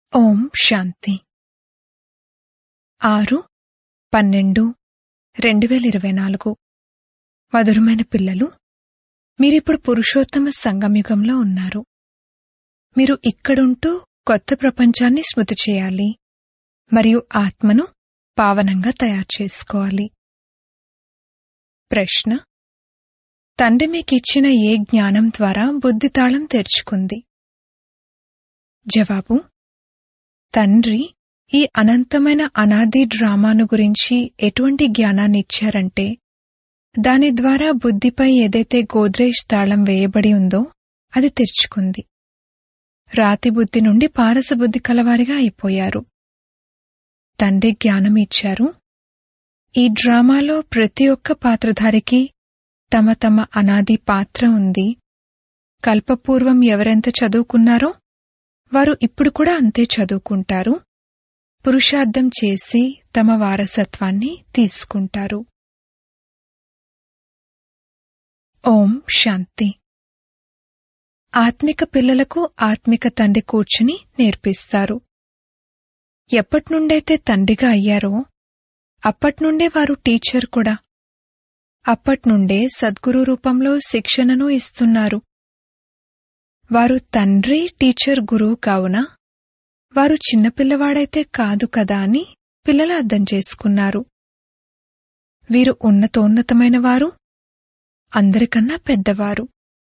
ఓం శాంతి ఆరు పన్నెండు రెండు వేల ఇరవై నాలుగు మధురమైన పిల్లలు మీరిప్పుడు పురుషోత్తమ సంగమయుగంలో ఉన్నారు మీరు ఇక్కడుంటూ కొత్త ప్రపంచాన్ని స్మృతి చేయాలి మరియు ఆత్మను పావనంగా తయారు చేసుకోవాలి ప్రశ్న తండ్రి మీకిచ్చిన ఏ జ్ఞానం ద్వారా బుద్ధి తాళం తెరుచుకుంది జవాబు తండ్రి ఈ అనంతమైన అనాది డ్రామాను గురించి ఎటువంటి జ్ఞానాన్ని ఇచ్చారంటే దాని ద్వారా బుద్ధిపై ఏదైతే గోద్రేజ్ తాళం వేయబడి ఉందో అది తెరుచుకుంది రాతి బుద్ధి నుండి పారస బుద్ధి కలవారిగా అయిపోయారు తండ్రి జ్ఞానం ఇచ్చారు ఈ డ్రామాలో ప్రతి ఒక్క పాత్రధారికి తమ తమ అనాది పాత్ర ఉంది కల్పపూర్వం ఎవరెంత చదువుకున్నారో వారు ఇప్పుడు కూడా అంతే చదువుకుంటారు పురుషార్థం చేసి తమ వారసత్వాన్ని తీసుకుంటారు ఓం శాంతి ఆత్మిక పిల్లలకు ఆత్మిక తండ్రి కూర్చుని నేర్పిస్తారు ఎప్పటినుండైతే తండ్రిగా అయ్యారో అప్పట్నుండే వారు టీచర్ కూడా అప్పట్నుండే సద్గురు రూపంలో శిక్షణను ఇస్తున్నారు వారు తండ్రి టీచర్ గురువు కావున వారు చిన్నపిల్లవాడైతే కాదు కదా అని పిల్లలు అర్థం చేసుకున్నారు వీరు ఉన్నతోన్నతమైన వారు అందరికన్నా పెద్దవారు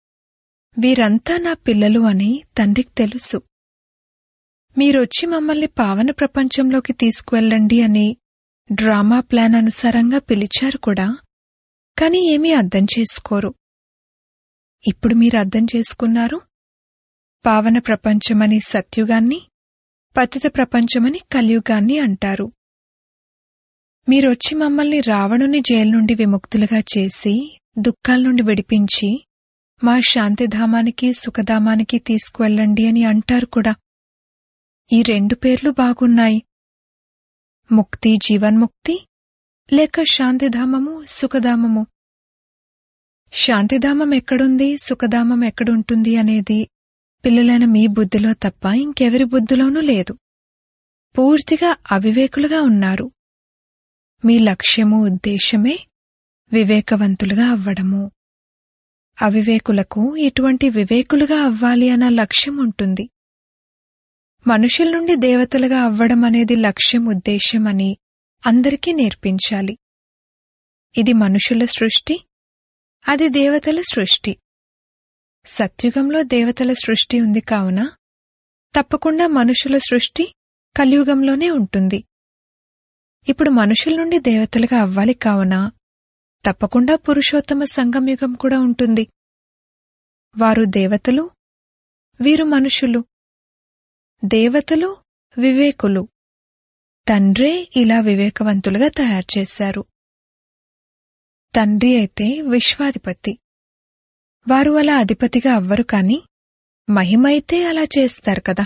వీరంతా నా పిల్లలు అని తండ్రికి తెలుసు మీరొచ్చి మమ్మల్ని పావన ప్రపంచంలోకి తీసుకువెళ్ళండి అని డ్రామా ప్లాన్ అనుసారంగా పిలిచారు కూడా కాని ఏమీ అర్థం చేసుకోరు ఇప్పుడు మీరు అర్థం చేసుకున్నారు పావన ప్రపంచమని సత్యుగాన్ని పతిత ప్రపంచమని కలియుగాన్ని అంటారు మీరొచ్చి మమ్మల్ని రావణుని జైలు నుండి విముక్తులుగా చేసి దుఃఖాల నుండి విడిపించి మా శాంతిధామానికి సుఖధామానికి తీసుకువెళ్ళండి అని అంటారు కూడా ఈ రెండు పేర్లు బాగున్నాయి ముక్తి జీవన్ముక్తి లేక శాంతిధామము సుఖధామము శాంతిధామం ఎక్కడుంది సుఖధామం ఎక్కడుంటుంది అనేది పిల్లలైన మీ బుద్ధిలో తప్ప ఇంకెవరి బుద్ధిలోనూ లేదు పూర్తిగా అవివేకులుగా ఉన్నారు మీ లక్ష్యము ఉద్దేశమే వివేకవంతులుగా అవ్వడము అవివేకులకు ఇటువంటి వివేకులుగా అవ్వాలి అన్న లక్ష్యం ఉంటుంది మనుషుల నుండి దేవతలుగా అవ్వడం అనేది లక్ష్యం ఉద్దేశం అని అందరికీ నేర్పించాలి ఇది మనుషుల సృష్టి అది దేవతల సృష్టి సత్యుగంలో దేవతల సృష్టి ఉంది కావున తప్పకుండా మనుషుల సృష్టి కలియుగంలోనే ఉంటుంది ఇప్పుడు మనుషుల నుండి దేవతలుగా అవ్వాలి కావున తప్పకుండా పురుషోత్తమ సంగమయుగం కూడా ఉంటుంది వారు దేవతలు వీరు మనుషులు దేవతలు వివేకులు తండ్రే ఇలా వివేకవంతులుగా తయారు చేశారు తండ్రి అయితే విశ్వాధిపతి వారు అలా అధిపతిగా అవ్వరు కాని మహిమైతే అలా చేస్తారు కదా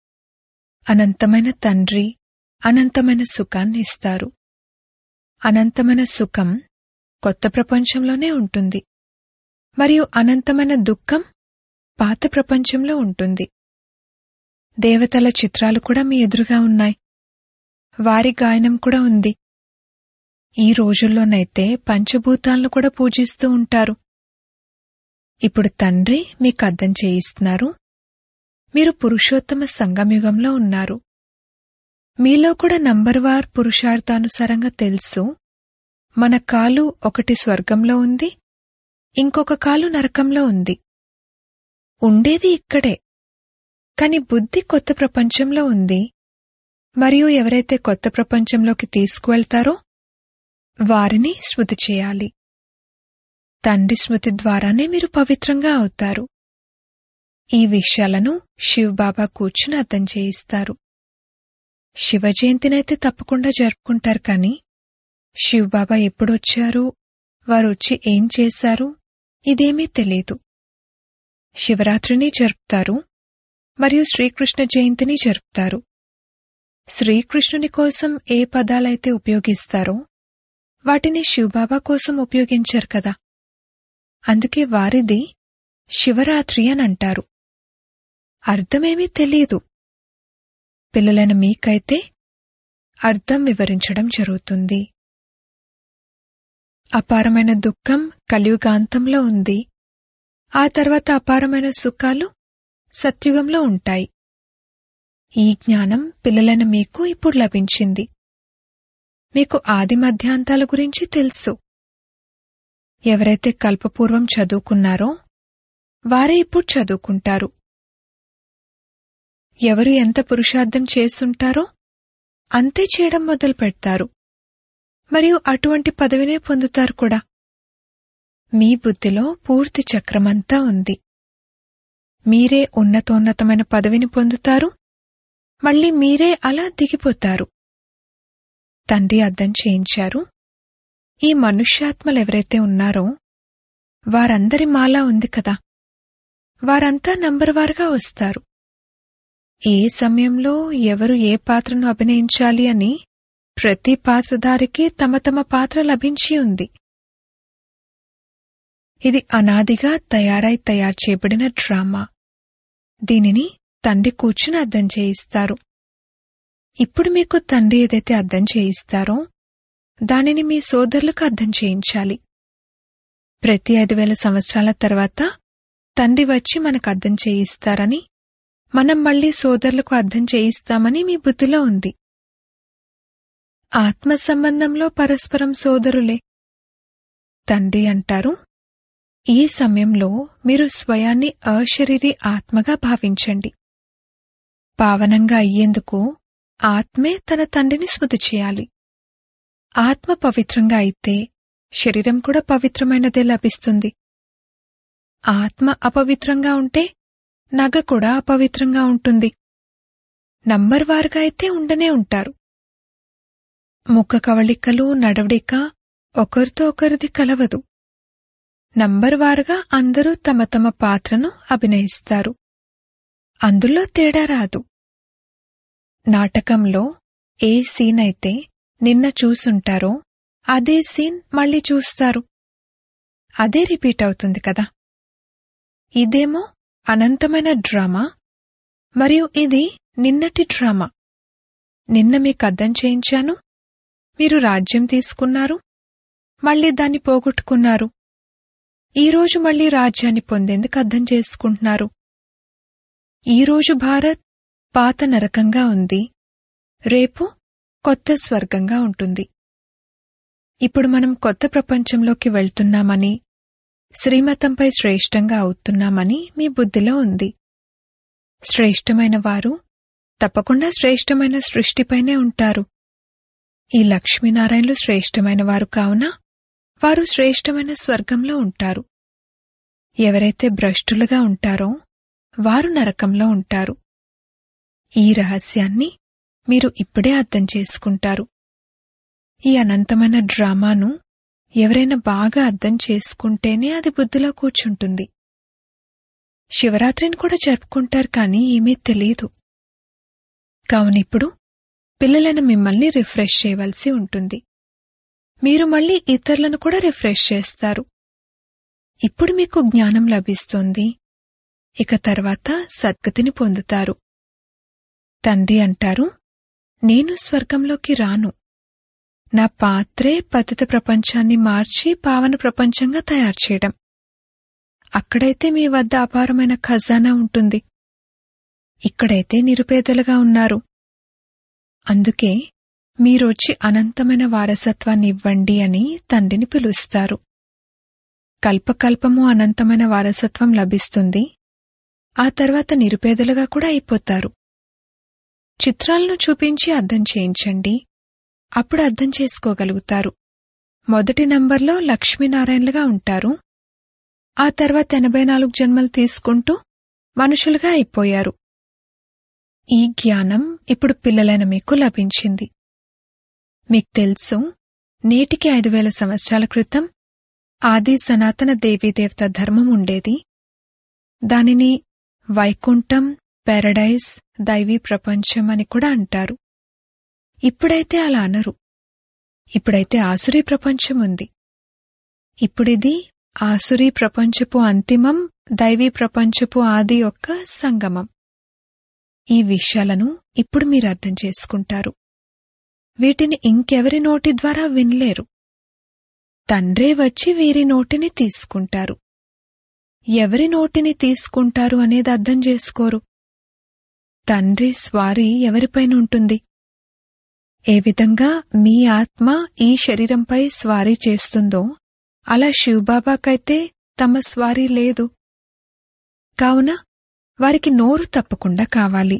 అనంతమైన తండ్రి అనంతమైన సుఖాన్ని ఇస్తారు అనంతమైన సుఖం కొత్త ప్రపంచంలోనే ఉంటుంది మరియు అనంతమైన దుఃఖం పాత ప్రపంచంలో ఉంటుంది దేవతల చిత్రాలు కూడా మీ ఎదురుగా ఉన్నాయి వారి గాయనం కూడా ఉంది ఈ రోజుల్లోనైతే పంచభూతాలను కూడా పూజిస్తూ ఉంటారు ఇప్పుడు తండ్రి మీకు అర్థం చేయిస్తున్నారు మీరు పురుషోత్తమ సంగమయుగంలో ఉన్నారు మీలో కూడా నంబర్వార్ పురుషార్థానుసారంగా తెలుసు మన కాలు ఒకటి స్వర్గంలో ఉంది ఇంకొక కాలు నరకంలో ఉంది ఉండేది ఇక్కడే కాని బుద్ధి కొత్త ప్రపంచంలో ఉంది మరియు ఎవరైతే కొత్త ప్రపంచంలోకి తీసుకువెళ్తారో వారిని స్మృతి చేయాలి తండ్రి స్మృతి ద్వారానే మీరు పవిత్రంగా అవుతారు ఈ విషయాలను శివబాబా కూర్చుని అర్థం చేయిస్తారు శివ జయంతినైతే తప్పకుండా జరుపుకుంటారు కాని శివబాబా ఎప్పుడొచ్చారు వారొచ్చి ఏం చేశారు ఇదేమీ తెలీదు శివరాత్రిని జరుపుతారు మరియు శ్రీకృష్ణ జయంతిని జరుపుతారు శ్రీకృష్ణుని కోసం ఏ పదాలైతే ఉపయోగిస్తారో వాటిని శివబాబా కోసం ఉపయోగించారు కదా అందుకే వారిది శివరాత్రి అని అంటారు అర్థమేమీ తెలీదు పిల్లలైన మీకైతే అర్థం వివరించడం జరుగుతుంది అపారమైన దుఃఖం కలియుగాంతంలో ఉంది ఆ తర్వాత అపారమైన సుఖాలు సత్యుగంలో ఉంటాయి ఈ జ్ఞానం పిల్లలైన మీకు ఇప్పుడు లభించింది మీకు ఆది మధ్యాంతాల గురించి తెలుసు ఎవరైతే కల్పపూర్వం చదువుకున్నారో వారే ఇప్పుడు చదువుకుంటారు ఎవరు ఎంత పురుషార్థం చేసుంటారో అంతే చేయడం మొదలు పెడతారు మరియు అటువంటి పదవినే పొందుతారు కూడా మీ బుద్ధిలో పూర్తి చక్రమంతా ఉంది మీరే ఉన్నతోన్నతమైన పదవిని పొందుతారు మళ్ళీ మీరే అలా దిగిపోతారు తండ్రి అర్థం చేయించారు ఈ మనుష్యాత్మలెవరైతే ఉన్నారో వారందరి మాల ఉంది కదా వారంతా నంబర్ వారుగా వస్తారు ఏ సమయంలో ఎవరు ఏ పాత్రను అభినయించాలి అని ప్రతి పాత్రధారికి తమ తమ పాత్ర లభించి ఉంది ఇది అనాదిగా తయారై తయారు చేయబడిన డ్రామా దీనిని తండ్రి కూర్చుని అర్థం చేయిస్తారు ఇప్పుడు మీకు తండ్రి ఏదైతే అర్థం చేయిస్తారో దానిని మీ సోదరులకు అర్థం చేయించాలి ప్రతి ఐదు వేల సంవత్సరాల తర్వాత తండ్రి వచ్చి మనకు అర్థం చేయిస్తారని మనం మళ్ళీ సోదరులకు అర్థం చేయిస్తామని మీ బుద్ధిలో ఉంది ఆత్మ సంబంధంలో పరస్పరం సోదరులే తండ్రి అంటారు ఈ సమయంలో మీరు స్వయాన్ని అశరీరి ఆత్మగా భావించండి పావనంగా అయ్యేందుకు ఆత్మే తన తండ్రిని స్మృతి చేయాలి ఆత్మ పవిత్రంగా అయితే శరీరం కూడా పవిత్రమైనదే లభిస్తుంది ఆత్మ అపవిత్రంగా ఉంటే నగ కూడా అపవిత్రంగా ఉంటుంది నంబర్ వారుగా అయితే ఉండనే ఉంటారు ముఖ కవళికలు నడవడిక ఒకరితో ఒకరిది కలవదు నంబర్ వారుగా అందరూ తమ తమ పాత్రను అభినయిస్తారు అందులో తేడా రాదు నాటకంలో ఏ సీన్ అయితే నిన్న చూసుంటారో అదే సీన్ మళ్ళీ చూస్తారు అదే రిపీట్ అవుతుంది కదా ఇదేమో అనంతమైన డ్రామా మరియు ఇది నిన్నటి డ్రామా నిన్న మీకు అర్థం చేయించాను మీరు రాజ్యం తీసుకున్నారు మళ్ళీ దాన్ని పోగొట్టుకున్నారు ఈరోజు మళ్ళీ రాజ్యాన్ని పొందేందుకు అర్థం చేసుకుంటున్నారు ఈరోజు భారత్ పాత నరకంగా ఉంది రేపు కొత్త స్వర్గంగా ఉంటుంది ఇప్పుడు మనం కొత్త ప్రపంచంలోకి వెళ్తున్నామని శ్రీమతంపై శ్రేష్టంగా అవుతున్నామని మీ బుద్ధిలో ఉంది శ్రేష్టమైన వారు తప్పకుండా శ్రేష్టమైన సృష్టిపైనే ఉంటారు ఈ లక్ష్మీనారాయణలు శ్రేష్టమైన వారు కావున వారు శ్రేష్టమైన స్వర్గంలో ఉంటారు ఎవరైతే భ్రష్టులుగా ఉంటారో వారు నరకంలో ఉంటారు ఈ రహస్యాన్ని మీరు ఇప్పుడే అర్థం చేసుకుంటారు ఈ అనంతమైన డ్రామాను ఎవరైనా బాగా అర్థం చేసుకుంటేనే అది బుద్ధిలో కూర్చుంటుంది శివరాత్రిని కూడా జరుపుకుంటారు కానీ ఏమీ తెలియదు కావునిప్పుడు పిల్లలైన మిమ్మల్ని రిఫ్రెష్ చేయవలసి ఉంటుంది మీరు మళ్ళీ ఇతరులను కూడా రిఫ్రెష్ చేస్తారు ఇప్పుడు మీకు జ్ఞానం లభిస్తుంది ఇక తర్వాత సద్గతిని పొందుతారు తండ్రి అంటారు నేను స్వర్గంలోకి రాను నా పాత్రే పతిత ప్రపంచాన్ని మార్చి పావన ప్రపంచంగా తయారు చేయడం అక్కడైతే మీ వద్ద అపారమైన ఖజానా ఉంటుంది ఇక్కడైతే నిరుపేదలుగా ఉన్నారు అందుకే మీరొచ్చి అనంతమైన వారసత్వాన్ని ఇవ్వండి అని తండ్రిని పిలుస్తారు కల్పకల్పము అనంతమైన వారసత్వం లభిస్తుంది ఆ తర్వాత నిరుపేదలుగా కూడా అయిపోతారు చిత్రాలను చూపించి అర్థం చేయించండి అప్పుడు అర్థం చేసుకోగలుగుతారు మొదటి నంబర్లో లక్ష్మీనారాయణలుగా ఉంటారు ఆ తర్వాత ఎనభై నాలుగు జన్మలు తీసుకుంటూ మనుషులుగా అయిపోయారు ఈ జ్ఞానం ఇప్పుడు పిల్లలైన మీకు లభించింది మీకు తెలుసు నేటికి ఐదు వేల సంవత్సరాల క్రితం ఆది సనాతన దేవీదేవత ధర్మం ఉండేది దానిని వైకుంఠం పారడైజ్ దైవీ ప్రపంచం అని కూడా అంటారు ఇప్పుడైతే అలా అనరు ఇప్పుడైతే ఆసురీ ప్రపంచం ఉంది ఇప్పుడిది ఆసురీ ప్రపంచపు అంతిమం దైవీ ప్రపంచపు ఆది యొక్క సంగమం ఈ విషయాలను ఇప్పుడు మీరు అర్థం చేసుకుంటారు వీటిని ఇంకెవరి నోటి ద్వారా వినలేరు తండ్రే వచ్చి వీరి నోటిని తీసుకుంటారు ఎవరి నోటిని తీసుకుంటారు అనేది అర్థం చేసుకోరు తండ్రి స్వారీ ఎవరిపైన ఉంటుంది ఏ విధంగా మీ ఆత్మ ఈ శరీరంపై స్వారీ చేస్తుందో అలా శివబాబాకైతే తమ స్వారీ లేదు కావున వారికి నోరు తప్పకుండా కావాలి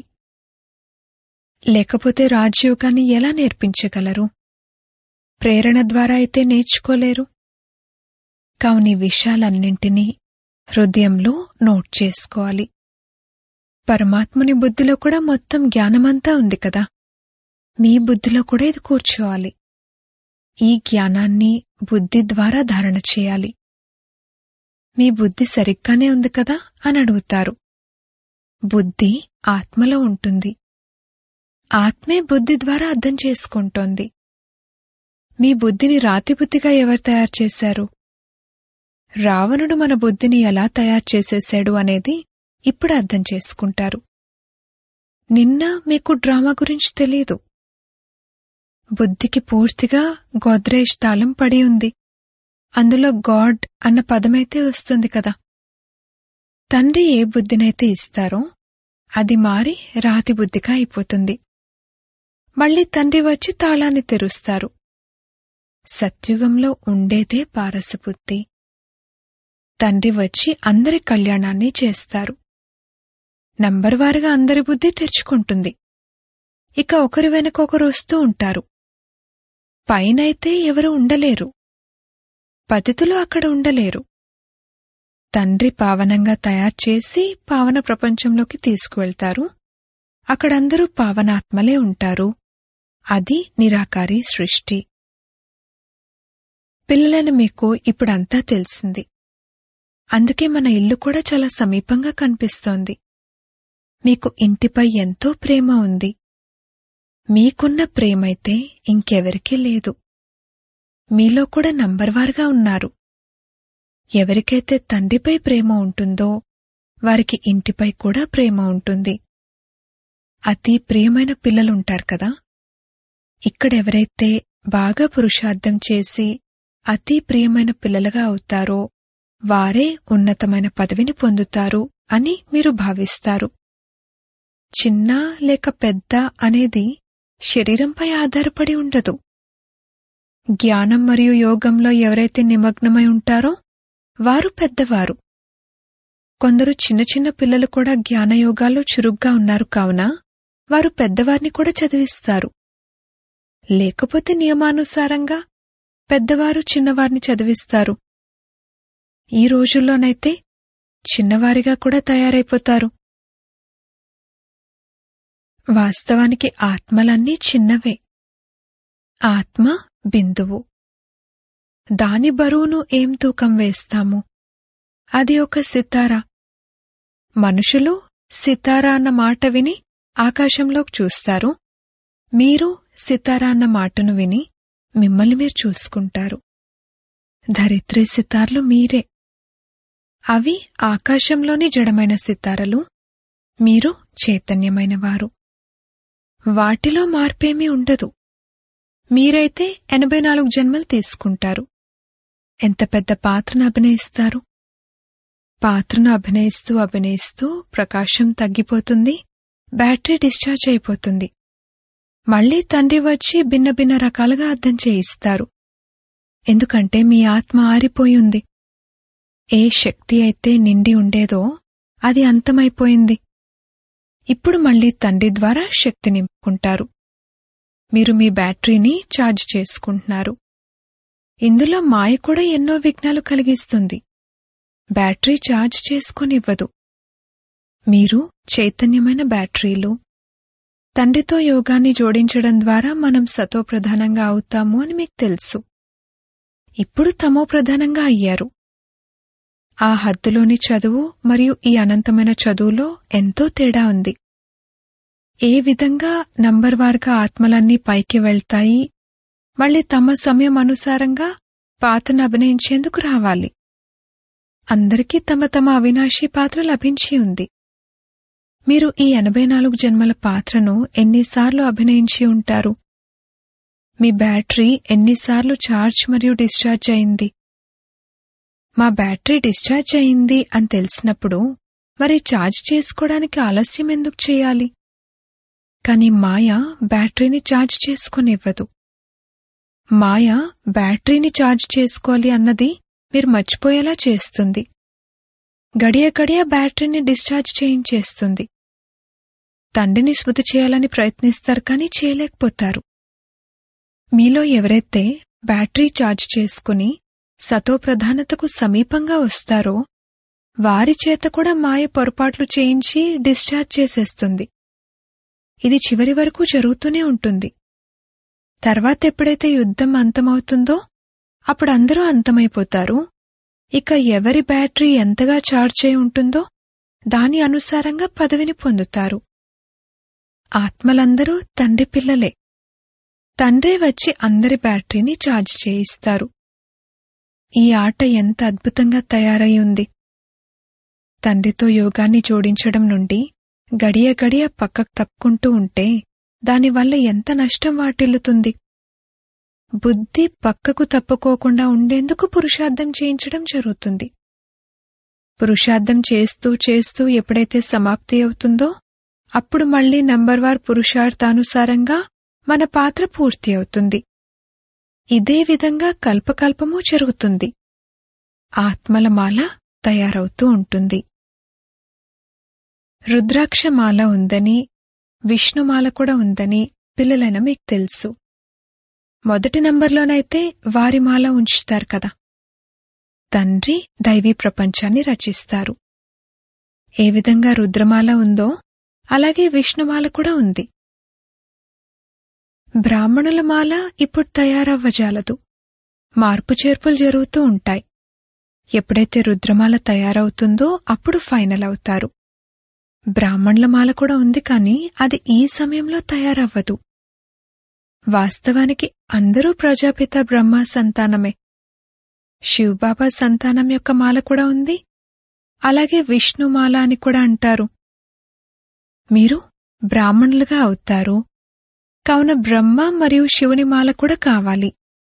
లేకపోతే రాజయోగాన్ని ఎలా నేర్పించగలరు ప్రేరణ ద్వారా అయితే నేర్చుకోలేరు కావున ఈ విషయాలన్నింటినీ హృదయంలో నోట్ చేసుకోవాలి పరమాత్ముని బుద్ధిలో కూడా మొత్తం జ్ఞానమంతా ఉంది కదా మీ బుద్ధిలో కూడా ఇది కూర్చోవాలి ఈ జ్ఞానాన్ని బుద్ధి ద్వారా ధారణ చేయాలి మీ బుద్ధి సరిగ్గానే ఉంది కదా అని అడుగుతారు బుద్ధి ఆత్మలో ఉంటుంది ఆత్మే బుద్ధి ద్వారా అర్థం చేసుకుంటోంది మీ బుద్ధిని రాతి బుద్ధిగా ఎవరు తయారు చేశారు రావణుడు మన బుద్ధిని ఎలా తయారు చేసేశాడు అనేది ఇప్పుడు అర్థం చేసుకుంటారు నిన్న మీకు డ్రామా గురించి తెలియదు బుద్ధికి పూర్తిగా గోద్రేజ్ తాళం పడి ఉంది అందులో గాడ్ అన్న పదమైతే వస్తుంది కదా తండ్రి ఏ బుద్ధినైతే ఇస్తారో అది మారి రాతి బుద్ధిగా అయిపోతుంది మళ్ళీ తండ్రి వచ్చి తాళాన్ని తెరుస్తారు సత్యుగంలో ఉండేదే పారసబుద్ధి తండ్రి వచ్చి అందరి కళ్యాణాన్ని చేస్తారు నంబర్వారుగా అందరి బుద్ధి తెరుచుకుంటుంది ఇక ఒకరి వెనక ఒకరు వస్తూ ఉంటారు పైనైతే ఎవరు ఉండలేరు పతితులు అక్కడ ఉండలేరు తండ్రి పావనంగా తయారు చేసి పావన ప్రపంచంలోకి తీసుకువెళ్తారు అక్కడందరూ పావనాత్మలే ఉంటారు అది నిరాకారి సృష్టి పిల్లలను మీకు ఇప్పుడంతా తెలిసింది అందుకే మన ఇల్లు కూడా చాలా సమీపంగా కనిపిస్తోంది మీకు ఇంటిపై ఎంతో ప్రేమ ఉంది మీకున్న ప్రేమైతే ఇంకెవరికీ లేదు మీలో కూడా నంబర్వారుగా ఉన్నారు ఎవరికైతే తండ్రిపై ప్రేమ ఉంటుందో వారికి ఇంటిపై కూడా ప్రేమ ఉంటుంది అతి ప్రియమైన పిల్లలుంటారు కదా ఇక్కడెవరైతే బాగా పురుషార్థం చేసి అతి ప్రియమైన పిల్లలుగా అవుతారో వారే ఉన్నతమైన పదవిని పొందుతారు అని మీరు భావిస్తారు చిన్న లేక పెద్ద అనేది శరీరంపై ఆధారపడి ఉండదు జ్ఞానం మరియు యోగంలో ఎవరైతే నిమగ్నమై ఉంటారో వారు పెద్దవారు కొందరు చిన్న చిన్న పిల్లలు కూడా జ్ఞానయోగాల్లో చురుగ్గా ఉన్నారు కావున వారు పెద్దవారిని కూడా చదివిస్తారు లేకపోతే నియమానుసారంగా పెద్దవారు చిన్నవారిని చదివిస్తారు ఈ రోజుల్లోనైతే చిన్నవారిగా కూడా తయారైపోతారు వాస్తవానికి ఆత్మలన్నీ చిన్నవే ఆత్మ బిందువు దాని బరువును ఏం తూకం వేస్తాము అది ఒక సితారా మనుషులు సితారా అన్న మాట విని ఆకాశంలోకి చూస్తారు మీరు సితారా అన్న మాటను విని మిమ్మల్ని మీరు చూసుకుంటారు ధరిత్రి సితార్లు మీరే అవి ఆకాశంలోని జడమైన సితారలు మీరు చైతన్యమైనవారు వాటిలో మార్పేమీ ఉండదు మీరైతే ఎనభై నాలుగు జన్మలు తీసుకుంటారు ఎంత పెద్ద పాత్రను అభినయిస్తారు పాత్రను అభినయిస్తూ అభినయిస్తూ ప్రకాశం తగ్గిపోతుంది బ్యాటరీ డిశ్చార్జ్ అయిపోతుంది మళ్లీ తండ్రి వచ్చి భిన్న భిన్న రకాలుగా అర్థం చేయిస్తారు ఎందుకంటే మీ ఆత్మ ఆరిపోయింది ఏ శక్తి అయితే నిండి ఉండేదో అది అంతమైపోయింది ఇప్పుడు మళ్లీ తండ్రి ద్వారా శక్తి నింపుకుంటారు మీరు మీ బ్యాటరీని ఛార్జ్ చేసుకుంటున్నారు ఇందులో మాయ కూడా ఎన్నో విఘ్నాలు కలిగిస్తుంది బ్యాటరీ ఛార్జ్ చేసుకొనివ్వదు మీరు చైతన్యమైన బ్యాటరీలు తండ్రితో యోగాన్ని జోడించడం ద్వారా మనం సతో ప్రధానంగా అవుతాము అని మీకు తెలుసు ఇప్పుడు తమో ప్రధానంగా అయ్యారు ఆ హద్దులోని చదువు మరియు ఈ అనంతమైన చదువులో ఎంతో తేడా ఉంది ఏ విధంగా నంబర్వార్గా ఆత్మలన్నీ పైకి వెళ్తాయి మళ్ళీ తమ సమయం అనుసారంగా పాత్రను అభినయించేందుకు రావాలి అందరికీ తమ తమ అవినాశీ పాత్ర లభించి ఉంది మీరు ఈ ఎనభై నాలుగు జన్మల పాత్రను ఎన్నిసార్లు అభినయించి ఉంటారు మీ బ్యాటరీ ఎన్నిసార్లు ఛార్జ్ మరియు డిశ్చార్జ్ అయింది మా బ్యాటరీ డిశ్చార్జ్ అయింది అని తెలిసినప్పుడు మరి ఛార్జ్ చేసుకోవడానికి ఆలస్యం ఎందుకు చేయాలి కాని మాయ బ్యాటరీని ఛార్జ్ చేసుకొనివ్వదు మాయ బ్యాటరీని ఛార్జ్ చేసుకోవాలి అన్నది మీరు మర్చిపోయేలా చేస్తుంది గడియ గడియ బ్యాటరీని డిశ్చార్జ్ చేయించేస్తుంది తండ్రిని స్మృతి చేయాలని ప్రయత్నిస్తారు కానీ చేయలేకపోతారు మీలో ఎవరైతే బ్యాటరీ ఛార్జ్ చేసుకుని సతోప్రధానతకు సమీపంగా వస్తారో వారి చేత కూడా మాయ పొరపాట్లు చేయించి డిశ్చార్జ్ చేసేస్తుంది ఇది చివరి వరకు జరుగుతూనే ఉంటుంది తర్వాత ఎప్పుడైతే యుద్ధం అంతమవుతుందో అప్పుడు అందరూ అంతమైపోతారు ఇక ఎవరి బ్యాటరీ ఎంతగా ఛార్జ్ అయి ఉంటుందో దాని అనుసారంగా పదవిని పొందుతారు ఆత్మలందరూ తండ్రి పిల్లలే తండ్రే వచ్చి అందరి బ్యాటరీని ఛార్జ్ చేయిస్తారు ఈ ఆట ఎంత అద్భుతంగా తయారై ఉంది తండ్రితో యోగాన్ని జోడించడం నుండి గడియ గడియ పక్కకు తప్పుకుంటూ ఉంటే దానివల్ల ఎంత నష్టం వాటిల్లుతుంది బుద్ధి పక్కకు తప్పుకోకుండా ఉండేందుకు పురుషార్థం చేయించడం జరుగుతుంది పురుషార్థం చేస్తూ చేస్తూ ఎప్పుడైతే సమాప్తి అవుతుందో అప్పుడు మళ్లీ నంబర్వార్ పురుషార్థానుసారంగా మన పాత్ర పూర్తి అవుతుంది ఇదే విధంగా కల్పకల్పము జరుగుతుంది ఆత్మల మాల తయారవుతూ ఉంటుంది రుద్రాక్షమాల ఉందని విష్ణుమాల కూడా ఉందని పిల్లలైన మీకు తెలుసు మొదటి నంబర్లోనైతే వారి మాల ఉంచుతారు కదా తండ్రి దైవీ ప్రపంచాన్ని రచిస్తారు ఏ విధంగా రుద్రమాల ఉందో అలాగే విష్ణుమాల కూడా ఉంది బ్రాహ్మణుల మాల ఇప్పుడు తయారవ్వజాలదు మార్పు చేర్పులు జరుగుతూ ఉంటాయి ఎప్పుడైతే రుద్రమాల తయారవుతుందో అప్పుడు ఫైనల్ అవుతారు బ్రాహ్మణుల మాల కూడా ఉంది కానీ అది ఈ సమయంలో తయారవ్వదు వాస్తవానికి అందరూ ప్రజాపిత బ్రహ్మ సంతానమే శివబాబా సంతానం యొక్క మాల కూడా ఉంది అలాగే విష్ణుమాల అని కూడా అంటారు మీరు బ్రాహ్మణులుగా అవుతారు కావున బ్రహ్మ మరియు శివుని మాల కూడా కావాలి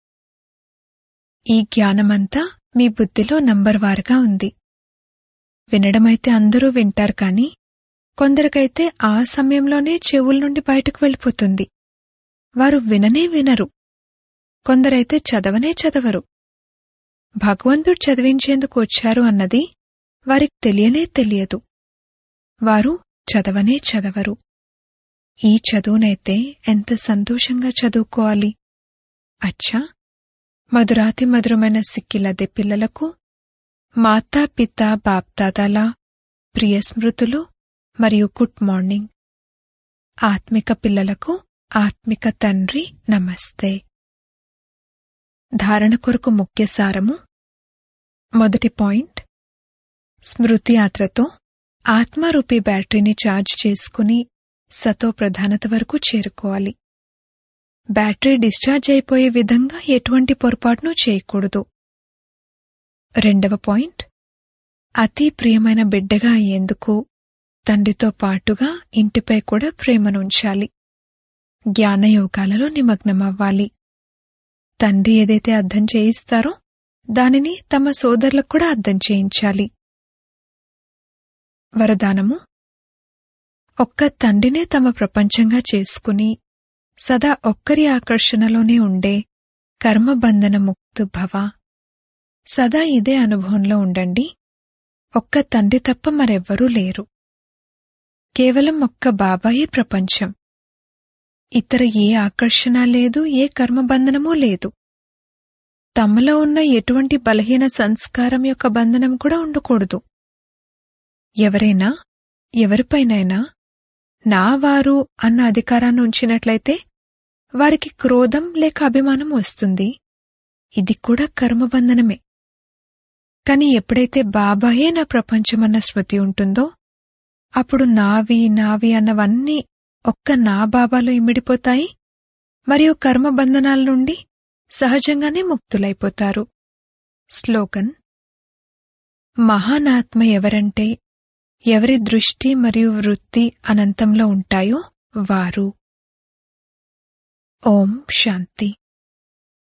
ఈ జ్ఞానమంతా మీ బుద్ధిలో నంబర్ వారుగా ఉంది వినడమైతే అందరూ వింటారు కాని కొందరికైతే ఆ సమయంలోనే చెవుల నుండి బయటకు వెళ్ళిపోతుంది వారు విననే వినరు కొందరైతే చదవనే చదవరు భగవంతుడు చదివించేందుకు వచ్చారు అన్నది వారికి తెలియనే తెలియదు వారు చదవనే చదవరు ఈ చదువునైతే ఎంత సంతోషంగా చదువుకోవాలి అచ్చా మధురాతి మధురమైన సిక్కిలదే పిల్లలకు మాతా పిత బాప్దాదాల ప్రియ స్మృతులు మరియు గుడ్ మార్నింగ్ ఆత్మిక పిల్లలకు ఆత్మిక తండ్రి నమస్తే ధారణ కొరకు ముఖ్య సారము మొదటి పాయింట్ స్మృతి యాత్రతో ఆత్మారూపీ బ్యాటరీని ఛార్జ్ చేసుకుని సతో ప్రధానత వరకు చేరుకోవాలి బ్యాటరీ డిశ్చార్జ్ అయిపోయే విధంగా ఎటువంటి పొరపాటును చేయకూడదు రెండవ పాయింట్ అతి ప్రియమైన బిడ్డగా అయ్యేందుకు తండ్రితో పాటుగా ఇంటిపై కూడా ప్రేమనుంచాలి జ్ఞానయోగాలలో నిమగ్నమవ్వాలి తండ్రి ఏదైతే అర్థం చేయిస్తారో దానిని తమ సోదరులకు కూడా అర్థం చేయించాలి వరదానము ఒక్క తండ్రినే తమ ప్రపంచంగా చేసుకుని సదా ఒక్కరి ఆకర్షణలోనే ఉండే కర్మబంధన ముక్తు భవ సదా ఇదే అనుభవంలో ఉండండి ఒక్క తండ్రి తప్ప మరెవ్వరూ లేరు కేవలం ఒక్క బాబాయే ప్రపంచం ఇతర ఏ ఆకర్షణ లేదు ఏ కర్మబంధనమూ లేదు తమలో ఉన్న ఎటువంటి బలహీన సంస్కారం యొక్క బంధనం కూడా ఉండకూడదు ఎవరైనా ఎవరిపైనైనా నా వారు అన్న అధికారాన్ని ఉంచినట్లయితే వారికి క్రోధం లేక అభిమానం వస్తుంది ఇది కూడా కర్మబంధనమే కాని ఎప్పుడైతే బాబాయే నా ప్రపంచమన్న స్మృతి ఉంటుందో అప్పుడు నావి నావి అన్నవన్నీ ఒక్క నా బాబాలో ఇమిడిపోతాయి మరియు కర్మబంధనాల నుండి సహజంగానే ముక్తులైపోతారు స్లోగన్ మహానాత్మ ఎవరంటే ఎవరి దృష్టి మరియు వృత్తి అనంతంలో ఉంటాయో వారు ఓం శాంతి